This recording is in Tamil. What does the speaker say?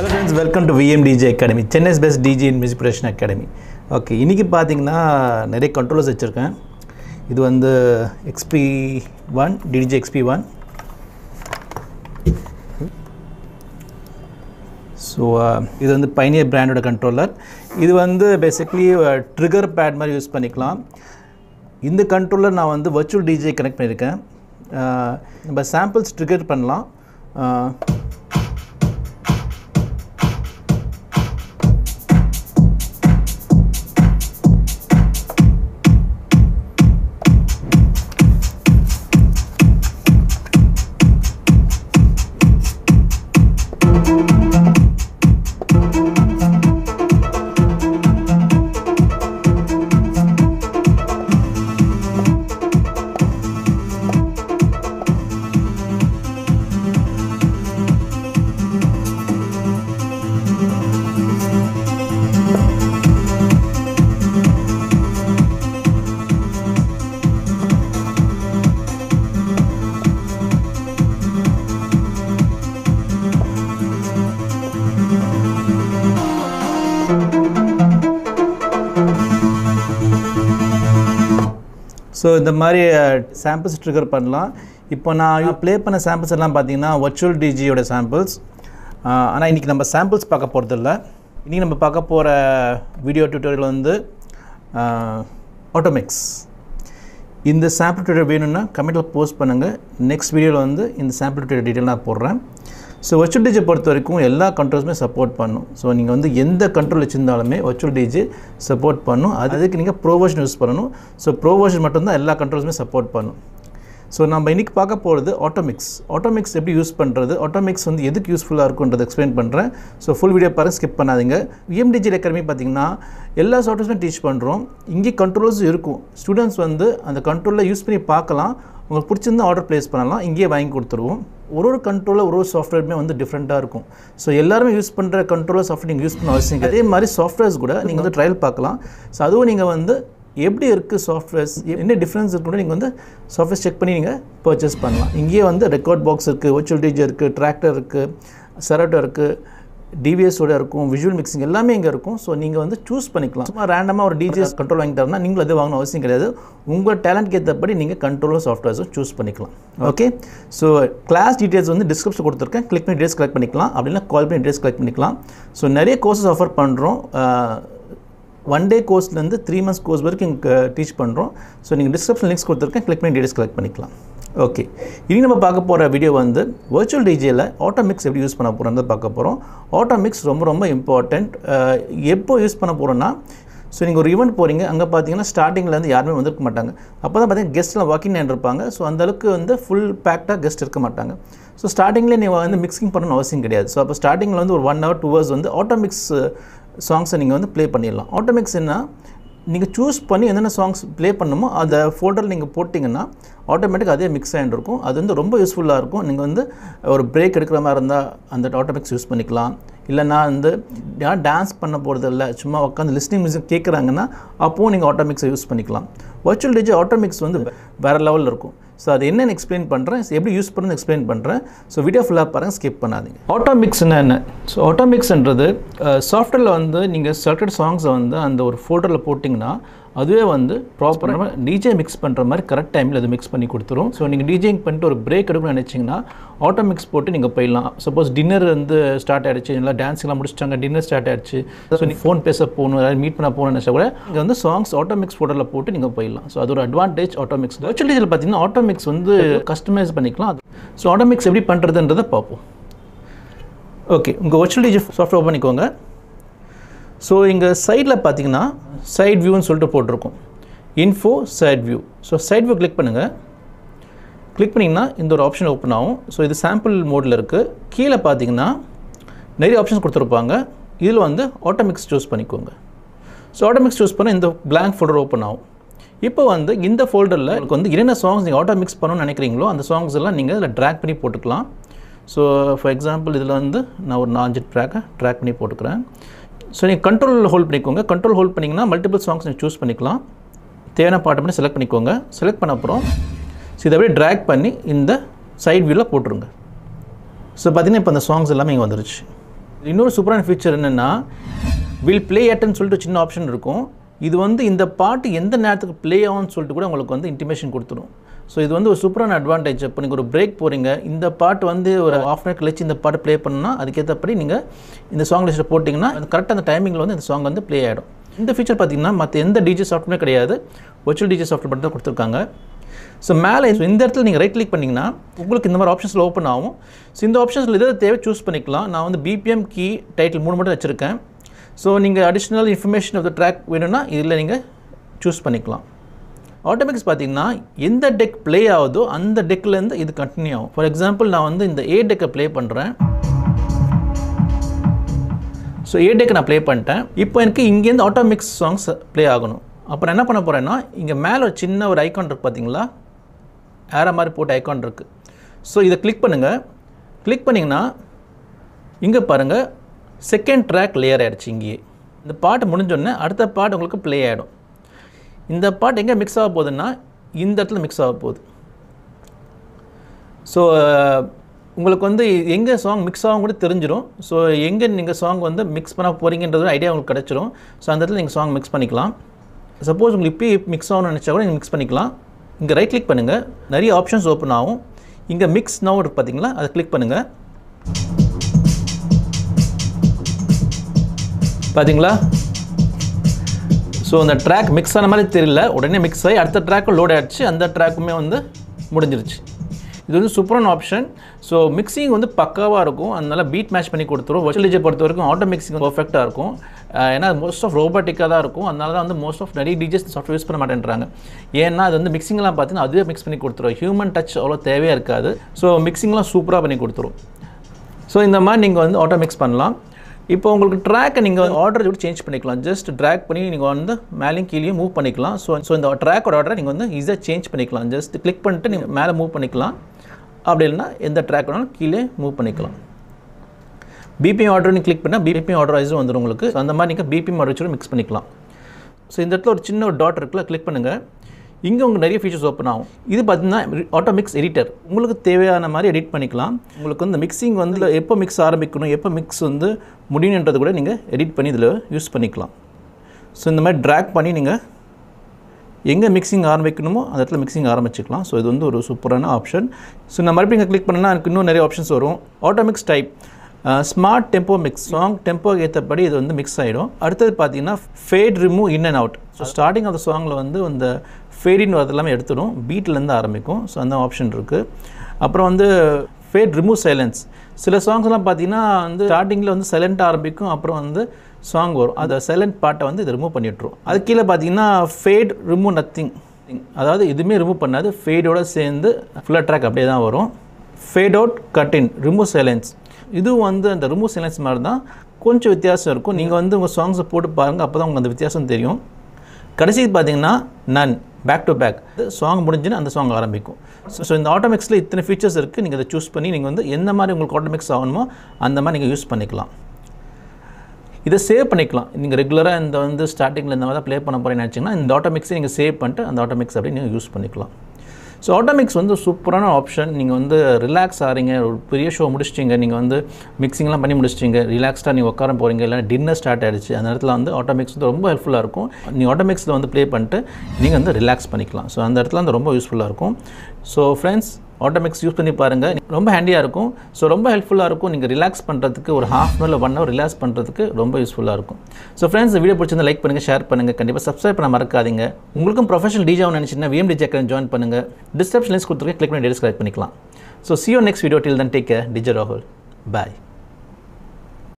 Hello friends welcome to VMDJ academy Chennai's best DJ in music production academy okay இன்றைக்கி பார்த்தீங்கன்னா நிறைய கண்ட்ரோலர்ஸ் வச்சுருக்கேன் இது வந்து XP one DDJ XP one so இது வந்து பைனியர் பிராண்டோட கண்ட்ரோலர் இது வந்து பேசிக்லி ட்ரிகர் பேட் மாதிரி யூஸ் பண்ணிக்கலாம் இந்த கண்ட்ரோலர் நான் வந்து வர்ச்சுவல் டிஜே கனெக்ட் பண்ணியிருக்கேன் அஹ், நம்ம சாம்பிள்ஸ் ட்ரிகர் பண்ணலாம் அஹ், ஸோ இந்த மாதிரி சாம்பிள்ஸ் ட்ரிகர் பண்ணலாம் இப்போ நான் ப்ளே பண்ண சாம்பிள்ஸ் எல்லாம் பார்த்தீங்கன்னா வர்ச்சுவல் டிஜியோட சாம்பிள்ஸ் ஆனால் இன்றைக்கி நம்ம சாம்பிள்ஸ் பார்க்க போகிறதில்ல இன்றைக்கி நம்ம பார்க்க போகிற வீடியோ டியூட்டோரியல் வந்து ஆட்டோமிக்ஸ் இந்த சாம்பிள் டியூட்டர் வேணும்னா கமெண்ட்டில் போஸ்ட் பண்ணுங்கள் நெக்ஸ்ட் வீடியோவில் வந்து இந்த சாம்பிள் டியூட்டர் டீட்டெயில் நான் போடுறேன் ஸோ வர்ச்சுவல் டிஜே பொறுத்த வரைக்கும் எல்லா கண்ட்ரோல்ஸுமே சப்போர்ட் பண்ணும் ஸோ நீங்கள் வந்து எந்த கண்ட்ரோல் வச்சுருந்தாலுமே வர்ச்சுவல் டிஜே சப்போர்ட் பண்ணும் அதுக்கு நீங்கள் ப்ரோவர்ஷன் யூஸ் பண்ணணும் ஸோ ப்ரோவர்ஷன் மட்டும்தான் எல்லா கண்ட்ரோல்ஸுமே சப்போர்ட் பண்ணும் ஸோ நம்ம இன்றைக்கி பார்க்க போகிறது ஆட்டோமிக்ஸ் ஆட்டோமிக்ஸ் எப்படி யூஸ் பண்ணுறது ஆட்டோமிக்ஸ் வந்து எதுக்கு யூஸ்ஃபுல்லாக இருக்குன்றதை எக்ஸ்பிளைன் பண்ணுறேன் ஸோ ஃபுல் வீடியோ பாருங்க ஸ்கிப் பண்ணாதீங்க விஎம்டிஜி அகாடமி பார்த்தீங்கன்னா எல்லா சாஃப்ட்வேர்ஸுமே டீச் பண்ணுறோம் இங்கே கண்ட்ரோல்ஸ் இருக்கும் ஸ்டூடெண்ட்ஸ் வந்து அந்த கண்ட்ரோலில் யூஸ் பண்ணி பார்க்கலாம் உங்களுக்கு பிடிச்சிருந்தா ஆர்டர் ப்ளேஸ் பண்ணலாம் இங்கேயே வாங்கி கொடுத்துருவோம் ஒரு ஒரு கண்ட்ரோலில் ஒரு ஒரு சாஃப்ட்வேருமே வந்து டிஃப்ரெண்ட்டாக இருக்கும் ஸோ எல்லாருமே யூஸ் பண்ணுற கண்ட்ரோலர் சாஃப்ட்வேர் நீங்கள் யூஸ் பண்ண அவசியம் கிடையாது. அதே மாதிரி சாஃப்ட்வேர்ஸ் கூட நீங்கள் வந்து ட்ரையல் பார்க்கலாம் ஸோ அதுவும் நீங்கள் வந்து எப்படி இருக்குது சாஃப்ட்வேர்ஸ் என்ன டிஃப்ரென்ஸ் இருக்குன்னு நீங்கள் வந்து சாஃப்ட்வேர் செக் பண்ணி நீங்கள் பர்ச்சேஸ் பண்ணலாம் இங்கேயே வந்து ரெக்கார்ட் பாக்ஸ் இருக்குது virtual DJ இருக்குது டிராக்டர் இருக்குது செரட்டோ இருக்குது டிவிஎஸோட இருக்கும் விஷுவல் மிக்சிங் எல்லாமே இங்கே இருக்கும் ஸோ நீங்கள் வந்து சூஸ் பண்ணிக்கலாம் சும்மா ரேண்டமாக ஒரு டிஜிஎஸ் கண்ட்ரோல் வாங்கிட்டாருன்னா நீங்களும் அது வாங்கணும் அவசியம் கிடையாது உங்கள் டேலண்ட்க்கு ஏற்றபடி நீங்கள் கண்ட்ரோலும் சாஃப்ட்வேர்ஸும் சூஸ் பண்ணிக்கலாம் ஓகே ஸோ கிளாஸ் டீட்டெயில்ஸ் வந்து டிஸ்கிரிப்ஷன் கொடுத்துருக்கேன் கிளிக் பண்ணி டீட்டெயில்ஸ் கலெக்ட் பண்ணிக்கலாம் அப்படின்னா கால் பண்ணி டீட்டெயில்ஸ் கலெக்ட் பண்ணிக்கலாம் ஸோ நிறைய கோர்சஸ் ஆஃபர் பண்ணுறோம் ஒன் டே கோர்ஸ்லேருந்து த்ரீ மந்த்ஸ் கோர்ஸ் வரைக்கும் இங்கே டீச் பண்ணுறோம் ஸோ நீங்கள் டிஸ்கிரிப்ஷன் லிங்க்ஸ் கொடுத்துருக்கேன் கிளிக் பண்ணி டீடைல்ஸ் கலெக்ட் பண்ணிக்கலாம் ஓகே இனி நம்ம பார்க்க போகிற வீடியோ வந்து வர்ச்சுவல் டிஜேயில் ஆட்டோமிக்ஸ் எப்படி யூஸ் பண்ண போகிறோம் பார்க்க போகிறோம் ஆட்டோமிக்ஸ் ரொம்ப ரொம்ப இம்பார்ட்டண்ட் எப்போ யூஸ் பண்ண போகிறோன்னா ஸோ நீங்கள் ஒரு ஈவெண்ட் போகிறீங்க அங்கே பார்த்தீங்கன்னா ஸ்டார்டிங்லேருந்து யாருமே வந்திருக்க மாட்டாங்க அப்போ தான் பார்த்தீங்கன்னா கெஸ்ட்லாம் வாக்கிங் இருப்பாங்க ஸோ அந்த அளவுக்கு வந்து ஃபுல் பேக்டாக கெஸ்ட் இருக்க மாட்டாங்க ஸோ ஸ்டார்டிங்லேயே நீங்கள் வந்து மிக்சிங் பண்ணணும்னு அவசியம் கிடையாது ஸோ அப்போ ஸ்டார்டிங்கில் வந்து ஒரு ஒன் ஹவர் டூ ஹவர்ஸ் வந்து ஆட்டோமிக்ஸ் சாங்ஸை நீங்கள் வந்து ப்ளே பண்ணிடலாம் ஆட்டோமிக்ஸ் என்ன நீங்கள் சூஸ் பண்ணி என்னென்ன சாங்ஸ் ப்ளே பண்ணுமோ அந்த ஃபோல்டரில் நீங்கள் போட்டிங்கன்னா ஆட்டோமேட்டிக் அதே மிக்ஸ் ஆகிட்டு இருக்கும் அது வந்து ரொம்ப யூஸ்ஃபுல்லாக இருக்கும் நீங்கள் வந்து ஒரு பிரேக் எடுக்கிற மாதிரி இருந்தால் அந்த ஆட்டோமிக்ஸ் யூஸ் பண்ணிக்கலாம் இல்லைனா வந்து யார் டான்ஸ் பண்ண போகிறது இல்லை சும்மா உட்காந்து லிஸ்னிங் மியூசிக் கேட்குறாங்கன்னா அப்போவும் நீங்கள் ஆட்டோமிக்ஸை யூஸ் பண்ணிக்கலாம் வர்ச்சுவல் டிஜே ஆட்டோமிக்ஸ் வந்து வேறு லெவலில் இருக்கும் ஸோ அது என்னென்னு எக்ஸ்பிளைன் பண்ணுறேன் எப்படி யூஸ் பண்ணுறது எக்ஸ்பிளைன் பண்ணுறேன் ஸோ வீடியோ ஃபுல்லாக பாருங்கள் ஸ்கிப் பண்ணாதீங்க ஆட்டோமிக்ஸ்னா என்ன ஸோ ஆட்டோமிக்ஸ்ன்றது சாஃப்ட்வேரில் வந்து நீங்கள் செலக்டட் சாங்ஸை வந்து அந்த ஒரு ஃபோல்டரில் போட்டிங்கன்னா அதுவே வந்து ப்ராப்பராக டிஜே மிக்ஸ் பண்ணுற மாதிரி கரெக்ட் டைமில் அது மிக்ஸ் பண்ணி கொடுத்துரும் ஸோ நீங்கள் டிஜேங் பண்ணிட்டு ஒரு பிரேக் எடுக்கணும்னு நினச்சிங்கன்னா ஆட்டோ மிக்ஸ் போட்டு நீங்கள் போயிடலாம் சப்போஸ் டின்னர் வந்து ஸ்டார்ட் ஆகிடுச்சு இல்லை டான்ஸ்லாம் முடிச்சிட்டாங்க டின்னர் ஸ்டார்ட் ஆகிடுச்சு ஸோ நீங்கள் ஃபோன் பேச போகணும் யாராவது மீட் பண்ண போகணும்னு நினச்சா கூட நீங்கள் வந்து சாங்ஸ் ஆட்டோ மிக்ஸ் ஃபோட்டோவில் போட்டு நீங்கள் போயிடலாம் ஸோ அது ஒரு அட்வான்டேஜ் ஆட்டோ மிக்ஸ் வர்ச்சுவல் டிஜில் பார்த்தீங்கன்னா ஆட்டோ மிக்ஸ் வந்து கஸ்டமைஸ் பண்ணிக்கலாம் ஸோ ஆட்டோ மிக்ஸ் எப்படி பண்ணுறதுன்றதை பார்ப்போம் ஓகே உங்கள் வர்ச்சுவல் டிஜி சாஃப்ட்வேர் ஓப்பன் பண்ணிக்கோங்க ஸோ இங்கே சைடில் பார்த்தீங்கன்னா சைட் வியூன்னு சொல்லிட்டு போட்டிருக்கோம் info side view so side view click பண்ணுங்கள் கிளிக் பண்ணிங்கன்னா இந்த ஒரு ஆப்ஷன் ஓப்பன் ஆகும் ஸோ இது சாம்பிள் மோடில் இருக்குது கீழே பார்த்தீங்கன்னா நிறைய ஆப்ஷன்ஸ் கொடுத்துருப்பாங்க இதில் வந்து ஆட்டோமிக்ஸ் சூஸ் பண்ணிக்கோங்க ஸோ ஆட்டோமிக்ஸ் சூஸ் பண்ணால் இந்த blank ஃபோல்டர் ஓப்பன் ஆகும் இப்போ வந்து இந்த ஃபோல்டரில் உங்களுக்கு வந்து என்னென்ன சாங்ஸ் நீங்கள் ஆட்டோ மிக்ஸ் பண்ணணும்னு நினைக்கிறீங்களோ அந்த சாங்ஸ் எல்லாம் நீங்கள் இதில் ட்ராக் பண்ணி போட்டுக்கலாம் ஸோ ஃபார் எக்ஸாம்பிள் இதில் வந்து நான் ஒரு நாலஞ்சு ட்ராக்கை ட்ராக் பண்ணி போட்டுக்கிறேன் ஸோ நீங்கள் கண்ட்ரோல் ஹோல்ட் பண்ணிக்கோங்க கண்ட்ரோல் ஹோல்ட் பண்ணிங்கன்னா மல்டிபிள் சாங்ஸ் நீங்கள் சூஸ் பண்ணிக்கலாம் தேவையான பாட்டை மட்டும் செலக்ட் பண்ணிக்கோங்க செலக்ட் பண்ண அப்புறம் ஸோ இதை அப்படியே ட்ராக் பண்ணி இந்த சைட் வியூவில் போட்டுருங்க ஸோ பார்த்தீங்கன்னா இப்போ அந்த சாங்ஸ் எல்லாமே இங்கே வந்துருச்சு இன்னொரு சூப்பரான ஃபீச்சர் என்னென்னா வில் ப்ளே அட்டன் சொல்லிட்டு சின்ன ஆப்ஷன் இருக்கும் இது வந்து இந்த பாட்டு எந்த நேரத்துக்கு ப்ளே ஆகும்னு சொல்லிட்டு கூட உங்களுக்கு வந்து இன்டிமேஷன் கொடுத்துரும் ஸோ இது வந்து ஒரு சூப்பரான அட்வான்டேஜ் இப்போ நீங்கள் ஒரு பிரேக் போகிறீங்க இந்த பாட்டு வந்து ஒரு ஆஃப் அன் கழிச்சு இந்த பாட்டு ப்ளே பண்ணணும்னா அதுக்கேற்றபடி நீங்கள் இந்த சாங் லிஸ்ட்டில் போட்டிங்கன்னா கரெக்டாக அந்த டைமிங்கில் வந்து இந்த சாங் வந்து ப்ளே ஆகிடும் இந்த ஃபீச்சர் பார்த்தீங்கன்னா மற்ற எந்த டிஜே சாஃப்ட்வேரும் கிடையாது ஒர்ச்சுவல் டிஜே சாஃப்ட்வேர் மட்டும் தான் கொடுத்துருக்காங்க ஸோ மேலே இந்த இடத்துல நீங்கள் ரைட் கிளிக் பண்ணிங்கன்னா உங்களுக்கு இந்த மாதிரி ஆப்ஷன்ஸில் ஓப்பன் ஆகும் ஸோ இந்த ஆப்ஷன்ஸில் எதாவது தேவை சூஸ் பண்ணிக்கலாம் நான் வந்து பிபிஎம் கீ டைட்டில் மூணு மட்டும் வச்சுருக்கேன் ஸோ நீங்கள் additional information of the track வேணும்னா இதில் நீங்கள் சூஸ் பண்ணிக்கலாம் ஆட்டோமேட்டிக்ஸ் பார்த்தீங்கன்னா எந்த டெக் ப்ளே ஆகுதோ அந்த டெக்லேருந்து இது கண்டினியூ ஆகும் ஃபார் எக்ஸாம்பிள் நான் வந்து இந்த ஏ டெக்கை ப்ளே பண்ணுறேன் ஸோ ஏ டெக்கை நான் ப்ளே பண்ணிட்டேன் இப்போ எனக்கு இங்கேருந்து ஆட்டோமிக்ஸ் சாங்ஸ் ப்ளே ஆகணும் அப்போ நான் என்ன பண்ண போகிறேன்னா இங்கே மேலே ஒரு சின்ன ஒரு ஐக்கான் இருக்குது பார்த்தீங்களா ஏற மாதிரி போட்ட ஐக்கான் இருக்குது ஸோ இதை கிளிக் பண்ணுங்கள் கிளிக் பண்ணிங்கன்னா இங்கே பாருங்கள் செகண்ட் ட்ராக் லேயர் ஆகிடுச்சு இங்கேயே இந்த பாட்டு முடிஞ்சோடனே அடுத்த பாட்டு உங்களுக்கு ப்ளே ஆகிடும் இந்த பாட்டு எங்கே மிக்ஸ் ஆக போகுதுன்னா இந்த இடத்துல மிக்ஸ் ஆக போகுது ஸோ உங்களுக்கு வந்து எங்கே சாங் மிக்ஸ் ஆகும் கூட தெரிஞ்சிடும் ஸோ எங்கே நீங்கள் சாங் வந்து மிக்ஸ் பண்ண போகிறீங்கன்றது ஐடியா உங்களுக்கு கிடச்சிரும் ஸோ அந்த இடத்துல நீங்கள் சாங் மிக்ஸ் பண்ணிக்கலாம் சப்போஸ் உங்களுக்கு இப்போயே மிக்ஸ் ஆகணும்னு நினச்சா கூட நீங்கள் மிக்ஸ் பண்ணிக்கலாம் இங்கே ரைட் கிளிக் பண்ணுங்கள் நிறைய ஆப்ஷன்ஸ் ஓப்பன் ஆகும் இங்கே மிக்ஸ் நவ் இருக்கு பார்த்தீங்களா அதை கிளிக் பண்ணுங்கள் பார்த்தீங்களா ஸோ அந்த ட்ராக் மிக்ஸ் ஆன மாதிரி தெரியல உடனே மிக்ஸ் ஆகி அடுத்த ட்ராக்கும் லோட் ஆகிடுச்சு அந்த ட்ராக்குமே வந்து முடிஞ்சிருச்சு இது வந்து சூப்பரான ஆப்ஷன் ஸோ மிக்சிங் வந்து பக்காவாக இருக்கும் அதனால பீட் மேட்ச் பண்ணி கொடுத்துரும் வர்ச்சுவல் டிஜே பொறுத்த வரைக்கும் ஆட்டோ மிக்சிங் பர்ஃபெக்டாக இருக்கும் ஏன்னா மோஸ்ட் ஆஃப் ரோபோட்டிக்காக தான் இருக்கும் அதனால தான் வந்து மோஸ்ட் ஆஃப் நிறைய டிஜேஸ் சாஃப்ட்வேர் யூஸ் பண்ண மாட்டேன்றாங்க ஏன்னா அது வந்து மிக்சிங்லாம் பார்த்தீங்கன்னா அதுவே மிக்ஸ் பண்ணி கொடுத்துரும் ஹியூமன் டச் அவ்வளோ தேவையாக இருக்காது ஸோ மிக்சிங்லாம் சூப்பராக பண்ணி கொடுத்துரும் ஸோ இந்த மாதிரி நீங்கள் வந்து ஆட்டோ மிக்ஸ் பண்ணலாம் இப்போ உங்களுக்கு ட்ராக்கை நீங்கள் ஆர்டர் கூட சேஞ்ச் பண்ணிக்கலாம் ஜஸ்ட் ட்ராக் பண்ணி நீங்கள் வந்து மேலேயும் கீழேயும் மூவ் பண்ணிக்கலாம் ஸோ ஸோ இந்த ட்ராக்கோட ஆர்டரை நீங்கள் வந்து ஈஸியாக சேஞ்ச் பண்ணிக்கலாம் ஜஸ்ட் கிளிக் பண்ணிட்டு நீங்கள் மேலே மூவ் பண்ணிக்கலாம் அப்படி இல்லைனா எந்த ட்ராக் வேணாலும் கீழே மூவ் பண்ணிக்கலாம் பிபிஎம் ஆர்டர்னு கிளிக் பண்ணால் பிபிஎம் ஆர்டர் வைஸும் வந்துடும் உங்களுக்கு So, அந்த மாதிரி நீங்கள் பிபிஎம் ஆர்டர் வச்சு மிக்ஸ் பண்ணிக்கலாம் ஸோ இந்த இடத்துல ஒரு சின்ன ஒரு டாட் இருக்குல்ல கிளிக் பண்ணுங்கள் இங்கே உங்களுக்கு நிறைய ஃபீச்சர்ஸ் ஓப்பன் ஆகும் இது பார்த்தீங்கன்னா ஆட்டோ மிக்ஸ் எடிட்டர் உங்களுக்கு தேவையான மாதிரி எடிட் பண்ணிக்கலாம் உங்களுக்கு வந்து மிக்சிங் வந்து எப்போ மிக்ஸ் ஆரம்பிக்கணும் எப்போ மிக்ஸ் வந்து முடியணுன்றது கூட நீங்கள் எடிட் பண்ணி இதில் யூஸ் பண்ணிக்கலாம் ஸோ இந்த மாதிரி ட்ராக் பண்ணி நீங்கள் எங்கே மிக்சிங் ஆரம்பிக்கணுமோ அந்த இடத்துல மிக்சிங் ஆரம்பிச்சிக்கலாம் ஸோ இது வந்து ஒரு சூப்பரான ஆப்ஷன் ஸோ நான் மறுபடியும் இங்கே கிளிக் பண்ணால் எனக்கு இன்னும் நிறைய ஆப்ஷன்ஸ் வரும் auto mix type smart tempo mix song டெம்போக்கு ஏற்றபடி இது வந்து மிக்ஸ் ஆகிடும் அடுத்தது பார்த்தீங்கன்னா fade remove in and out so starting of the சாங்கில் வந்து இந்த ஃபேடின் வரது எல்லாமே எடுத்துடும் பீட்லேருந்து ஆரம்பிக்கும் ஸோ அந்த ஆப்ஷன் இருக்குது அப்புறம் வந்து ஃபேட் ரிமூவ் சைலன்ஸ் சில சாங்ஸ்லாம் பார்த்தீங்கன்னா வந்து ஸ்டார்டிங்கில் வந்து சைலண்ட்டாக ஆரம்பிக்கும் அப்புறம் வந்து சாங் வரும் அந்த சைலண்ட் பாட்டை வந்து இதை ரிமூவ் பண்ணி விட்ரும் அது கீழே பார்த்தீங்கன்னா ஃபேட் ரிமூவ் நத்திங் அதாவது எதுவுமே ரிமூவ் பண்ணாது ஃபேடோட சேர்ந்து ஃபுல்லாக ட்ராக் அப்படியே தான் வரும் fade out cut in remove silence இதுவும் வந்து அந்த ரிமூவ் சைலன்ஸ் மாதிரி தான் கொஞ்சம் வித்தியாசம் இருக்கும் நீங்கள் வந்து உங்கள் சாங்ஸை போட்டு பாருங்கள் அப்போ தான் உங்களுக்கு அந்த வித்தியாசம் தெரியும் கடைசிக்கு பார்த்தீங்கன்னா none back to back song முடிஞ்சுன்னு அந்த சாங் ஆரம்பிக்கும் ஸோ இந்த ஆட்டோமிக்ஸில் இத்தனை ஃபீச்சர்ஸ் இருக்குது நீங்கள் அதை சூஸ் பண்ணி நீங்கள் வந்து எந்த மாதிரி உங்களுக்கு ஆட்டோமிக்ஸ் ஆகணுமோ அந்த மாதிரி நீங்கள் யூஸ் பண்ணிக்கலாம் இதை சேவ் பண்ணிக்கலாம் நீங்கள் ரெகுலராக இந்த வந்து ஸ்டார்டிங்கில் இந்த மாதிரி தான் ப்ளே பண்ண போகிறேன்னு நினச்சிங்கன்னா இந்த ஆட்டோமிக்ஸை நீங்கள் சேவ் பண்ணிட்டு அந்த ஆட்டோமிக்ஸ் அப்படியே நீங்கள் யூஸ் பண்ணிக்கலாம் ஸோ ஆட்டோமிக்ஸ் வந்து சூப்பரான ஆப்ஷன் நீங்கள் வந்து ரிலாக்ஸ் ஆகிறீங்க ஒரு பெரிய ஷோ முடிச்சிட்டிங்க நீங்கள் வந்து மிக்சிங்லாம் பண்ணி முடிச்சிட்டிங்க ரிலாக்ஸ்டாக நீங்கள் உட்கார போகிறீங்க இல்லை டின்னர் ஸ்டார்ட் ஆகிடுச்சு அந்த இடத்துல வந்து ஆட்டோமிக்ஸ் வந்து ரொம்ப ஹெல்ப்ஃபுல்லாக இருக்கும் நீங்கள் ஆட்டோமிக்ஸில் வந்து ப்ளே பண்ணிட்டு நீங்கள் வந்து ரிலாக்ஸ் பண்ணிக்கலாம் ஸோ அந்த இடத்துல வந்து ரொம்ப யூஸ்ஃபுல்லாக இருக்கும் ஸோ ஃப்ரெண்ட்ஸ் ஆட்டோமிக்ஸ் யூஸ் பண்ணி பாருங்கள் ரொம்ப ஹேண்டியாக இருக்கும் ஸோ ரொம்ப ஹெல்ப்ஃபுல்லாக இருக்கும் நீங்கள் ரிலாக்ஸ் பண்ணுறதுக்கு ஒரு half an hour one hour relax பண்ணுறதுக்கு ரொம்ப யூஸ்ஃபுல்லாக இருக்கும் ஸோ ஃப்ரெண்ட்ஸ் இந்த வீடியோ பிடிச்சிருந்தா லைக் பண்ணுங்கள் ஷேர் பண்ணுங்கள் கண்டிப்பாக சப்ஸ்கிரைப் பண்ண மறக்காதீங்க உங்களுக்கும் ப்ரொஃபஷனல் டிஜாவும் நினச்சிங்கன்னா விஎம் டிஜே ஜாயின் பண்ணுங்கள் டிஸ்கிரிப்ஷன் லிங்க்ஸ் கொடுத்துருக்கேன் கிளிக் பண்ணி டெலிஸ்கிரைப் பண்ணிக்கலாம் so see you next video till then take DJ ராகுல் பாய்